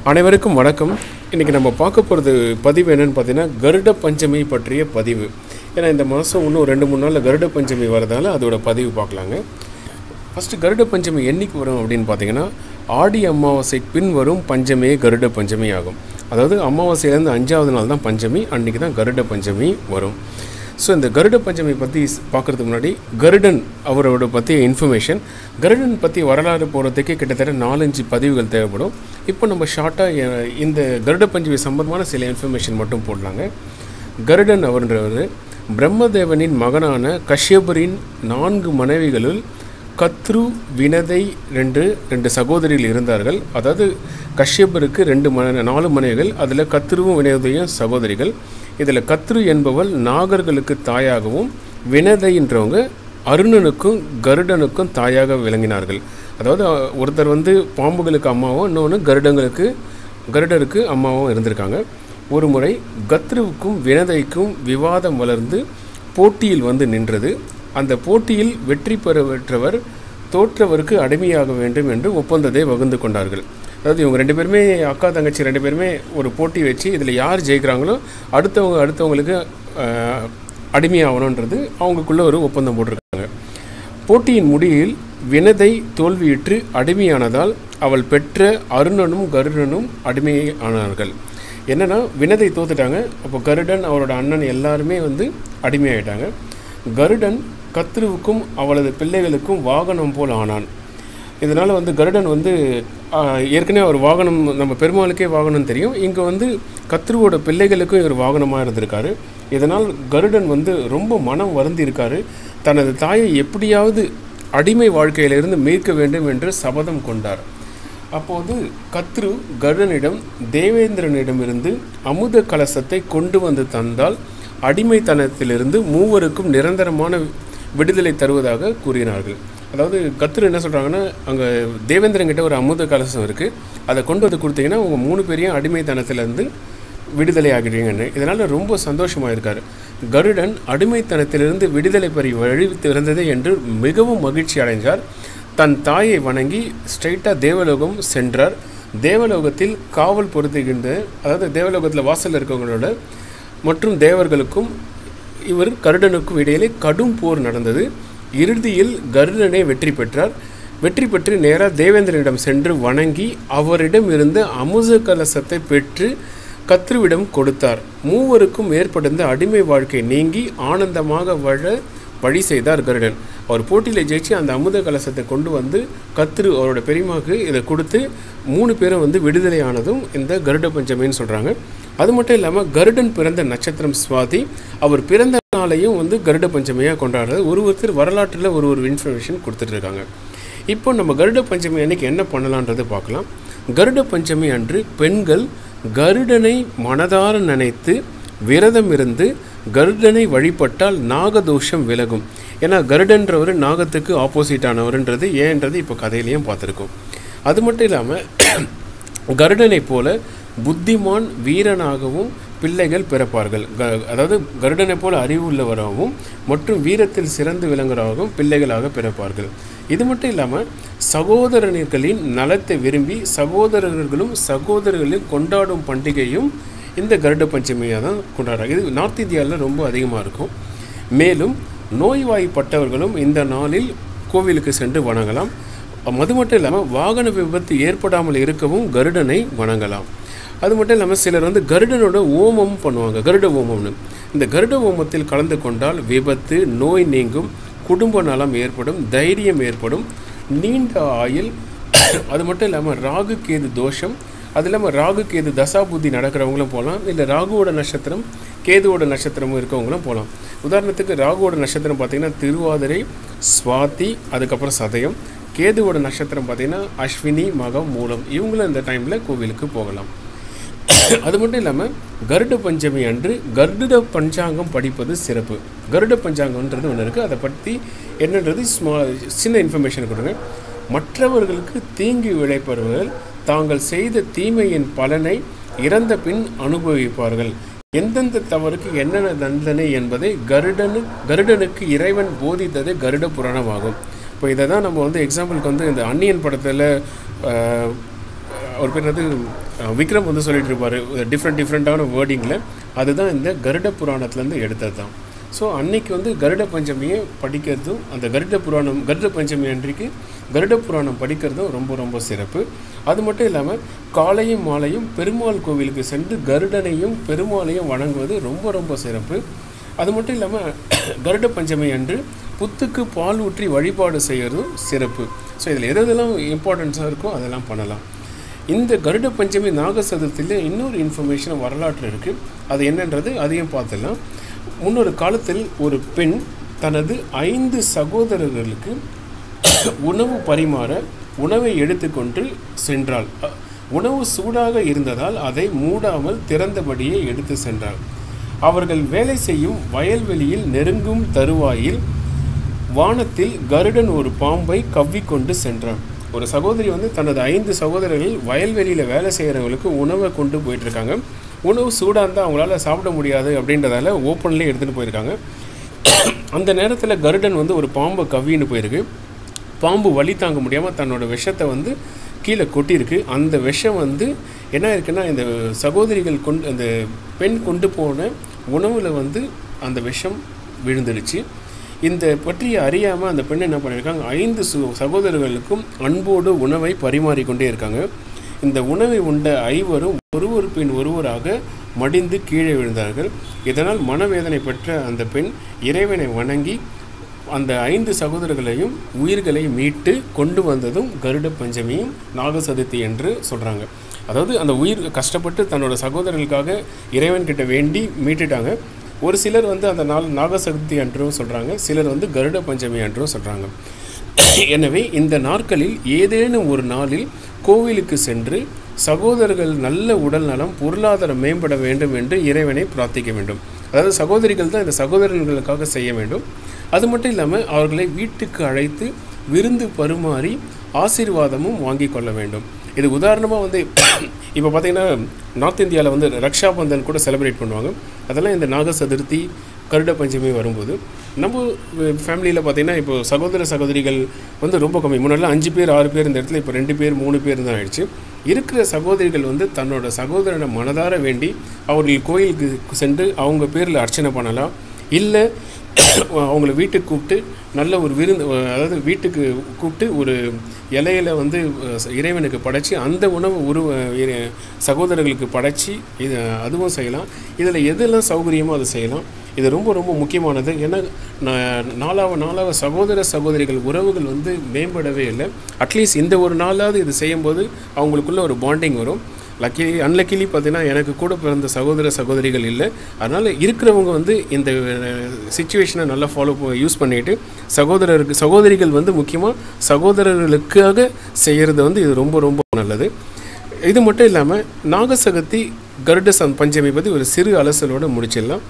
அனைவருக்கும் வணக்கம் இன்றைக்கி நம்ம பார்க்க போகிறது பதிவு என்னன்னு பார்த்தீங்கன்னா கருட பஞ்சமி பற்றிய பதிவு ஏன்னா இந்த மாதம் இன்னும் ரெண்டு மூணு நாளில் கருட பஞ்சமி வரதால அதோட பதிவு பார்க்கலாங்க ஃபஸ்ட்டு கருட பஞ்சமி என்னைக்கு வரும் அப்படின்னு பார்த்தீங்கன்னா ஆடி அமாவாசை பின் வரும் பஞ்சமியே கருட பஞ்சமி ஆகும் அதாவது அமாவாசையிலேருந்து அஞ்சாவது நாள் தான் பஞ்சமி அன்றைக்கி தான் கருட பஞ்சமி வரும் ஸோ இந்த கருட பஞ்சமி பற்றி பார்க்குறதுக்கு முன்னாடி கருடன் அவரோட பற்றிய இன்ஃபர்மேஷன் கருடன் பற்றி வரலாறு போகிறதுக்கே கிட்டத்தட்ட நாலஞ்சு பதிவுகள் தேவைப்படும் இப்போ நம்ம ஷார்ட்டாக இந்த கருட பஞ்சமி சம்பந்தமான சில இன்ஃபர்மேஷன் மட்டும் போடலாங்க கருடன் அவர்ன்றவர் பிரம்மதேவனின் மகனான கஷ்யபரின் நான்கு மனைவிகளுள் கத்ரு வினதை ரெண்டு ரெண்டு சகோதரிகள் இருந்தார்கள் அதாவது கஷ்யபருக்கு ரெண்டு மன நாலு மனைவிகள் அதில் கத்ருவும் வினதையும் சகோதரிகள் இதில் கத்ரு என்பவள் நாகர்களுக்கு தாயாகவும் வினதைன்றவங்க அருணனுக்கும் கருடனுக்கும் தாயாக விளங்கினார்கள் அதாவது அஹ், ஒருத்தர் வந்து பாம்புகளுக்கு அம்மாவும் இன்னொன்று கருடங்களுக்கு கருடருக்கு அம்மாவும் இருந்திருக்காங்க ஒரு முறை கத்ருவுக்கும் வினதைக்கும் விவாதம் வளர்ந்து போட்டியில் வந்து நின்றது அந்த போட்டியில் வெற்றி பெறவற்றவர் தோற்றவருக்கு அடிமையாக வேண்டும் என்று ஒப்பந்தத்தை வகுந்து கொண்டார்கள் அதாவது இவங்க ரெண்டு பேருமே அக்கா தங்கச்சி ரெண்டு பேருமே ஒரு போட்டி வச்சு இதில் யார் ஜெயிக்கிறாங்களோ அடுத்தவங்க அடுத்தவங்களுக்கு அஹ், அடிமையாகணுன்றது அவங்களுக்குள்ள ஒரு ஒப்பந்தம் போட்டிருக்காங்க போட்டியின் முடிவில் வினதை தோல்வியுற்று அடிமையானதால் அவள் பெற்ற அருணனும் கருடனும் அடிமையானார்கள் என்னன்னா வினதை தோத்துட்டாங்க அப்போ கருடன் அவரோட அண்ணன் எல்லாருமே வந்து அடிமையாயிட்டாங்க கருடன் கத்ருவுக்கும் அவளது பிள்ளைகளுக்கும் வாகனம் போல் ஆனான் இதனால் வந்து கருடன் வந்து ஆஹ், ஏற்கனவே அவர் வாகனம் நம்ம பெருமாளுக்கே வாகனம் தெரியும் இங்கே வந்து கத்ருவோட பிள்ளைகளுக்கும் இவர் வாகனமாக இருந்திருக்காரு இதனால் கருடன் வந்து ரொம்ப மனம் வருந்தி இருக்காரு தனது தாயை எப்படியாவது அடிமை வாழ்க்கையிலிருந்து மீட்க வேண்டும் என்று சபதம் கொண்டார் அப்போது கத்ரு கருடனிடம் தேவேந்திரனிடமிருந்து அமுத கலசத்தை கொண்டு வந்து தந்தால் அடிமைத்தனத்திலிருந்து மூவருக்கும் நிரந்தரமான விடுதலை தருவதாக கூறினார்கள் அதாவது கத்ரு என்ன சொல்கிறாங்கன்னா அங்கே தேவேந்திரன் கிட்ட ஒரு அமுத கலசம் இருக்குது அதை கொண்டு வந்து கொடுத்தீங்கன்னா உங்கள் மூணு பேரையும் அடிமைத்தனத்திலேருந்து விடுதலை ஆகிடுவீங்கன்னு இதனால் ரொம்ப சந்தோஷமாக இருக்கார் கருடன் அடிமைத்தனத்திலிருந்து விடுதலை பெறி வழி திறந்தது என்று மிகவும் மகிழ்ச்சி அடைந்தார் தன் தாயை வணங்கி ஸ்ட்ரைட்டாக தேவலோகம் சென்றார் தேவலோகத்தில் காவல் பொருத்துகின்ற அதாவது தேவலோகத்தில் வாசல் இருக்கவங்களோட மற்றும் தேவர்களுக்கும் இவர் கருடனுக்கும் இடையிலே கடும் போர் நடந்தது இறுதியில் கருடனே வெற்றி பெற்றார் வெற்றி பெற்று நேராக தேவேந்திரனிடம் சென்று வணங்கி அவரிடம் இருந்த அமுத கலசத்தை பெற்று கத்ருவிடம் கொடுத்தார் மூவருக்கும் ஏற்பட்டிருந்த அடிமை வாழ்க்கை நீங்கி ஆனந்தமாக வாழ வழி செய்தார் கருடன் அவர் போட்டியில் ஜெயிச்சு அந்த அமுத கலசத்தை கொண்டு வந்து கத்ரு அவரோட பெரியமாவுக்கு இதை கொடுத்து மூணு பேரும் வந்து விடுதலை ஆனதும் இந்த கருட பஞ்சமின்னு சொல்கிறாங்க அது மட்டும் இல்லாமல் கருடன் பிறந்த நட்சத்திரம் சுவாதி அவர் பிறந்த நாளையும் வந்து கருட பஞ்சமியாக கொண்டாடுறது ஒரு ஒருத்தர் வரலாற்றில் ஒரு ஒரு இன்ஃபர்மேஷன் கொடுத்துட்ருக்காங்க இப்போ நம்ம கருட பஞ்சமி அன்னைக்கு என்ன பண்ணலான்றதை பார்க்கலாம் கருட பஞ்சமி அன்று பெண்கள் கருடனை மனதார நினைத்து விரதம் இருந்து கருடனை வழிபட்டால் நாகதோஷம் விலகும் ஏன்னா கருடன்றவர் நாகத்துக்கு ஆப்போசிட்டானவர்ன்றது ஏன்றது இப்போ கதையிலையும் பார்த்துருக்கோம் அது மட்டும் இல்லாமல் கருடனை போல புத்திமான் வீரனாகவும் பிள்ளைகள் பிறப்பார்கள் க அதாவது கருடனை போல அறிவு உள்ளவராகவும் மற்றும் வீரத்தில் சிறந்து விளங்குறவராகவும் பிள்ளைகளாக பிறப்பார்கள் இது மட்டும் இல்லாமல் சகோதரர்களின் நலத்தை விரும்பி சகோதரர்களும் சகோதரர்களையும் கொண்டாடும் பண்டிகையும் இந்த கருட பஞ்சமியாக தான் கொண்டாடுறாங்க இது நார்த் இந்தியாவில் ரொம்ப அதிகமாக இருக்கும் மேலும் நோய்வாய்ப்பட்டவர்களும் இந்த நாளில் கோவிலுக்கு சென்று வணங்கலாம் அது மட்டும் இல்லாமல் வாகன விபத்து ஏற்படாமல் இருக்கவும் கருடனை வணங்கலாம் அது மட்டும் இல்லாமல் சிலர் வந்து கருடனோட ஓமம் பண்ணுவாங்க கருட ஓமம்னு இந்த கருட ஓமத்தில் கலந்து கொண்டால் விபத்து நோய் நீங்கும் குடும்ப நலம் ஏற்படும் தைரியம் ஏற்படும் நீண்ட ஆயுள் அது மட்டும் இல்லாமல் ராகு கேது தோஷம் அது இல்லாமல் ராகு கேது தசா புத்தி நடக்கிறவங்களும் போகலாம் இல்லை ராகுவோட நட்சத்திரம் கேதுவோட நட்சத்திரமும் இருக்கவங்களும் போகலாம் உதாரணத்துக்கு ராகுவோட நட்சத்திரம் பார்த்திங்கன்னா திருவாதிரை சுவாதி அதுக்கப்புறம் சதயம் கேதுவோட நட்சத்திரம் பார்த்திங்கன்னா அஸ்வினி மகம் மூலம் இவங்களும் இந்த டைமில் கோவிலுக்கு போகலாம் அது மட்டும் இல்லாமல் கருட பஞ்சமி அன்று கருட பஞ்சாங்கம் படிப்பது சிறப்பு கருட பஞ்சாங்கம்ன்றது ஒன்று இருக்குது அதை பற்றி என்னன்றது ஸ்மா சின்ன இன்ஃபர்மேஷன் கொடுங்க மற்றவர்களுக்கு தீங்கு விளைப்பவர்கள் தாங்கள் செய்த தீமையின் பலனை இறந்த பின் அனுபவிப்பார்கள் எந்தெந்த தவறுக்கு என்னென்ன தண்டனை என்பதை கருடனு கருடனுக்கு இறைவன் போதித்தது கருட புராணமாகும் இப்போ இதை தான் நம்ம வந்து எக்ஸாம்பிளுக்கு வந்து இந்த அன்னியன் படத்தில் ஒரு பேர் வந்து அஹ், விக்ரம் வந்து சொல்லிட்டு இருப்பார் டிஃப்ரெண்ட் டிஃப்ரெண்ட்டான வேர்டிங்கில் அதுதான் இந்த கருட புராணத்துலேருந்து எடுத்தது தான் ஸோ அன்னைக்கு வந்து கருட பஞ்சமியை படிக்கிறதும் அந்த கருட புராணம் கருட பஞ்சமி அன்றைக்கு கருட புராணம் படிக்கிறதும் ரொம்ப ரொம்ப சிறப்பு அது மட்டும் இல்லாமல் காலையும் மாலையும் பெருமாள் கோவிலுக்கு சென்று கருடனையும் பெருமாளையும் வணங்குவது ரொம்ப ரொம்ப சிறப்பு அது மட்டும் இல்லாமல் கருட பஞ்சமி அன்று புத்துக்கு பால் ஊற்றி வழிபாடு செய்கிறதும் சிறப்பு ஸோ இதில் எது எதெல்லாம் இம்பார்ட்டன்ஸாக இருக்கோ அதெல்லாம் பண்ணலாம் இந்த கருட பஞ்சமி நாக சதுர்த்தியில் இன்னொரு இன்ஃபர்மேஷன் வரலாற்று இருக்குது அது என்னன்றது அதையும் பார்த்துடலாம் முன்னொரு காலத்தில் ஒரு பெண் தனது ஐந்து சகோதரர்களுக்கு உணவு பரிமாற உணவை எடுத்துக்கொண்டு சென்றாள் அ- உணவு சூடாக இருந்ததால் அதை மூடாமல் திறந்தபடியே எடுத்து சென்றாள் அவர்கள் வேலை செய்யும் வயல்வெளியில் நெருங்கும் தருவாயில் வானத்தில் கருடன் ஒரு பாம்பை கவ்விக்கொண்டு சென்றான் ஒரு சகோதரி வந்து தனது ஐந்து சகோதரர்கள் வயல்வெளியில் வேலை செய்கிறவங்களுக்கு உணவை கொண்டு போயிட்டுருக்காங்க உணவு சூடாக இருந்தால் அவங்களால சாப்பிட முடியாது அப்படின்றதால ஓப்பன்லேயே எடுத்துகிட்டு போயிருக்காங்க அந்த நேரத்தில் கருடன் வந்து ஒரு பாம்பை கவ்வின்னு போயிருக்கு பாம்பு வலி தாங்க முடியாமல் தன்னோட விஷத்தை வந்து கீழே கொட்டியிருக்கு அந்த விஷம் வந்து என்ன இருக்குன்னா இந்த சகோதரிகள் கொண்டு அந்த பெண் கொண்டு போன உணவில் வந்து அந்த விஷம் விழுந்துடுச்சு இந்த பற்றி அறியாமல் அந்த பெண் என்ன பண்ணியிருக்காங்க ஐந்து சு சகோதரர்களுக்கும் அன்போடு உணவை பரிமாறிக்கொண்டே இருக்காங்க இந்த உணவை உண்ட ஐவரும் ஒருவர் பின் ஒருவராக மடிந்து கீழே விழுந்தார்கள் இதனால் மனவேதனை பெற்ற அந்த பெண் இறைவனை வணங்கி அந்த ஐந்து சகோதரர்களையும் உயிர்களை மீட்டு கொண்டு வந்ததும் கருட பஞ்சமியும் நாக சதுர்த்தி என்று சொல்கிறாங்க அதாவது அந்த உயிர் கஷ்டப்பட்டு தன்னோட சகோதரர்களுக்காக இறைவன்கிட்ட வேண்டி மீட்டுட்டாங்க ஒரு சிலர் வந்து அந்த நாள் நாக சதுர்த்தி அன்றும் சொல்கிறாங்க சிலர் வந்து கருட பஞ்சமி அன்றும் சொல்கிறாங்க எனவே இந்த நாட்களில் ஏதேனும் ஒரு நாளில் கோவிலுக்கு சென்று சகோதரர்கள் நல்ல உடல் நலம் பொருளாதாரம் மேம்பட வேண்டும் என்று இறைவனை பிரார்த்திக்க வேண்டும் அதாவது சகோதரிகள் தான் இந்த சகோதரர்களுக்காக செய்ய வேண்டும் அது மட்டும் இல்லாமல் அவர்களை வீட்டுக்கு அழைத்து விருந்து பருமாறி ஆசீர்வாதமும் வாங்கி கொள்ள வேண்டும் இது உதாரணமாக வந்து இப்போ பார்த்தீங்கன்னா நார்த் இந்தியாவில் வந்து ரக்ஷா பந்தன் கூட செலிப்ரேட் பண்ணுவாங்க அதெல்லாம் இந்த நாக சதுர்த்தி கருட பஞ்சமி வரும்போது நம்ம ஃபேமிலியில் பார்த்தீங்கன்னா இப்போ சகோதர சகோதரிகள் வந்து ரொம்ப கம்மி முன்னாடிலாம் அஞ்சு பேர் ஆறு பேர் இந்த இடத்துல இப்போ ரெண்டு பேர் மூணு பேர் தான் ஆயிடுச்சு இருக்கிற சகோதரிகள் வந்து தன்னோட சகோதரனை மனதார வேண்டி அவர்கள் கோயிலுக்கு சென்று அவங்க பேரில் அர்ச்சனை பண்ணலாம் இல்லை அவங்கள வீட்டுக்கு கூப்பிட்டு நல்ல ஒரு விருந்து அதாவது வீட்டுக்கு கூப்பிட்டு ஒரு இலையில வந்து அஹ், இறைவனுக்கு படைச்சி அந்த உணவு உருவ இறை- சகோதரர்களுக்கு படைச்சி இது அதுவும் செய்யலாம் இதில் எதெல்லாம் சௌகரியமோ அதை செய்யலாம் இது ரொம்ப ரொம்ப முக்கியமானது ஏன்னா நான் நாலாவ நாளாவ சகோதர சகோதரிகள் உறவுகள் வந்து மேம்படவே இல்லை அட்லீஸ்ட் இந்த ஒரு நாளாவது இது செய்யும்போது அவங்களுக்குள்ள ஒரு பாண்டிங் வரும் லக்கிலி அன்லக்கிலி பார்த்தீங்கன்னா எனக்கு கூட பிறந்த சகோதர சகோதரிகள் இல்லை அதனால் இருக்கிறவங்க வந்து இந்த சுச்சுவேஷனை நல்லா ஃபாலோ யூஸ் பண்ணிட்டு சகோதரருக்கு சகோதரிகள் வந்து முக்கியமாக சகோதரர்களுக்காக செய்கிறது வந்து இது ரொம்ப ரொம்ப நல்லது இது மட்டும் இல்லாமல் நாகசகத்தி கருட சம் பஞ்சமி பற்றி ஒரு சிறு அலசலோடு முடிச்சிடலாம்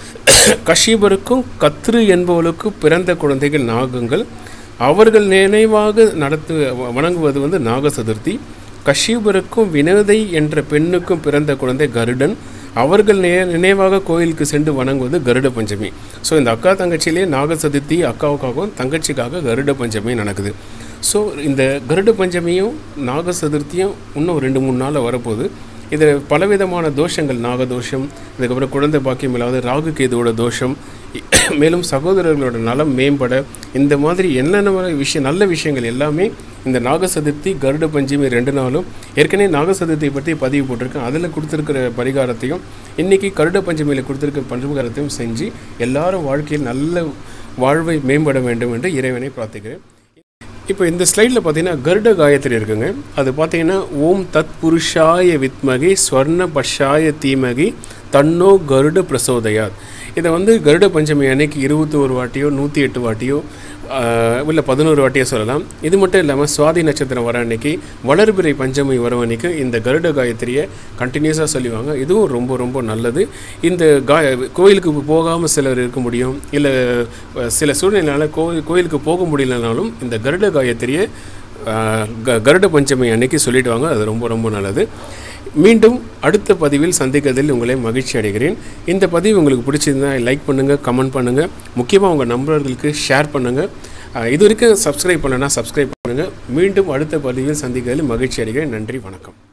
கஷீபருக்கும் கத்ரு என்பவளுக்கும் பிறந்த குழந்தைகள் நாகங்கள் அவர்கள் நினைவாக நடத்து வணங்குவது வந்து நாக சதுர்த்தி கஷீபருக்கும் வினோதை என்ற பெண்ணுக்கும் பிறந்த குழந்தை கருடன் அவர்கள் நே நினைவாக கோயிலுக்கு சென்று வணங்குவது கருட பஞ்சமி ஸோ இந்த அக்கா தங்கச்சியிலே நாக சதுர்த்தி அக்காவுக்காகவும் தங்கச்சிக்காக கருட பஞ்சமி நடக்குது ஸோ இந்த கருட பஞ்சமியும் நாக சதுர்த்தியும் இன்னும் ரெண்டு மூணு நாளில் வரப்போகுது இதில் பலவிதமான தோஷங்கள் நாகதோஷம் இதுக்கப்புறம் குழந்தை பாக்கியம் இல்லாத ராகு கேதுவோட தோஷம் மேலும் சகோதரர்களோட நலம் மேம்பட இந்த மாதிரி என்னென்ன விஷயம் நல்ல விஷயங்கள் எல்லாமே இந்த நாக சதுர்த்தி கருட பஞ்சமி ரெண்டு நாளும் ஏற்கனவே நாக சதுர்த்தியை பற்றி பதிவு போட்டிருக்கேன் அதில் கொடுத்துருக்கிற பரிகாரத்தையும் இன்றைக்கி கருட பஞ்சமியில் கொடுத்துருக்கிற பரிகாரத்தையும் செஞ்சு எல்லாரும் வாழ்க்கையில் நல்ல வாழ்வை மேம்பட வேண்டும் என்று இறைவனை பிரார்த்திக்கிறேன் இப்போ இந்த ஸ்லைடில் பார்த்தீங்கன்னா கருட காயத்ரி இருக்குங்க அது பார்த்தீங்கன்னா ஓம் தத் புருஷாய வித்மகி ஸ்வர்ண பஷாய தீமகி தன்னோ கருட பிரசோதயாத் இதை வந்து கருட பஞ்சமி அன்னைக்கு இருபத்தி ஒரு வாட்டியோ நூற்றி எட்டு வாட்டியோ இல்லை பதினோரு வாட்டியோ சொல்லலாம் இது மட்டும் இல்லாமல் சுவாதி நட்சத்திரம் வர அன்னைக்கு வளர்பிறை பஞ்சமி வரும் அன்னைக்கு இந்த கருட காயத்ரியை கண்டினியூஸாக சொல்லுவாங்க இதுவும் ரொம்ப ரொம்ப நல்லது இந்த காய கோயிலுக்கு போகாமல் சிலர் இருக்க முடியும் இல்லை சில சூழ்நிலையால் கோயில் கோயிலுக்கு போக முடியலனாலும் இந்த கருட காயத்ரியை ஆஹ், க கருட பஞ்சமி அன்னைக்கு சொல்லிட்டு வாங்க அது ரொம்ப ரொம்ப நல்லது மீண்டும் அடுத்த பதிவில் சந்திக்கிறதில் உங்களை மகிழ்ச்சி அடைகிறேன் இந்த பதிவு உங்களுக்கு பிடிச்சிருந்தா லைக் பண்ணுங்கள் கமெண்ட் பண்ணுங்கள் முக்கியமாக உங்கள் நண்பர்களுக்கு ஷேர் பண்ணுங்கள் ஆஹ், இது வரைக்கும் சப்ஸ்கிரைப் பண்ணலன்னா சப்ஸ்கிரைப் பண்ணுங்கள் மீண்டும் அடுத்த பதிவில் சந்திக்கிறதில் மகிழ்ச்சி அடைகிறேன் நன்றி வணக்கம்